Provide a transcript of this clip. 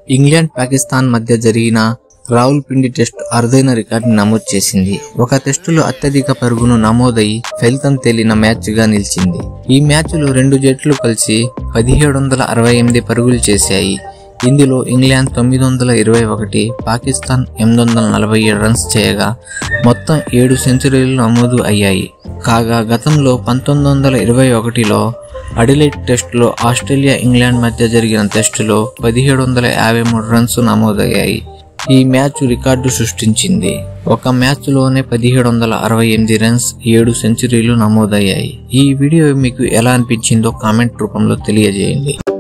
England Pakistan మధ్య జరిగిన రావుల్పిండి test అరుదైన రికార్డు నమోదు చేసింది ఒక టెస్టులో అత్యధిక పరుగును నమోదై ఫలితం తేలిన మ్యాచ్ గా నిలిచింది ఈ మ్యాచ్లో రెండు జట్లు కలిసి పదిహేడు వందల అరవై ఎనిమిది పరుగులు చేశాయి ఇందులో ఇంగ్లాండ్ తొమ్మిది వందల ఇరవై ఒకటి పాకిస్తాన్ ఎనిమిది వందల నలభై ఏడు రన్స్ చేయగా మొత్తం ఏడు సెంచరీలు నమోదు అయ్యాయి కాగా గతంలో పంతొమ్మిది వందల ఇరవై ఒకటిలో అడిలైట్ టెస్టులో ఆస్ట్రేలియా ఇంగ్లాండ్ మధ్య జరిగిన టెస్టులో పదిహేడు వందల యాభై మూడు రన్స్ నమోదయ్యాయి ఈ మ్యాచ్ రికార్డు సృష్టించింది ఒక మ్యాచ్లోనే పదిహేడు వందల అరవై ఎనిమిది రన్స్ ఏడు సెంచరీలు నమోదయ్యాయి ఈ వీడియో మీకు ఎలా అనిపించిందో కామెంట్ రూపంలో తెలియజేయండి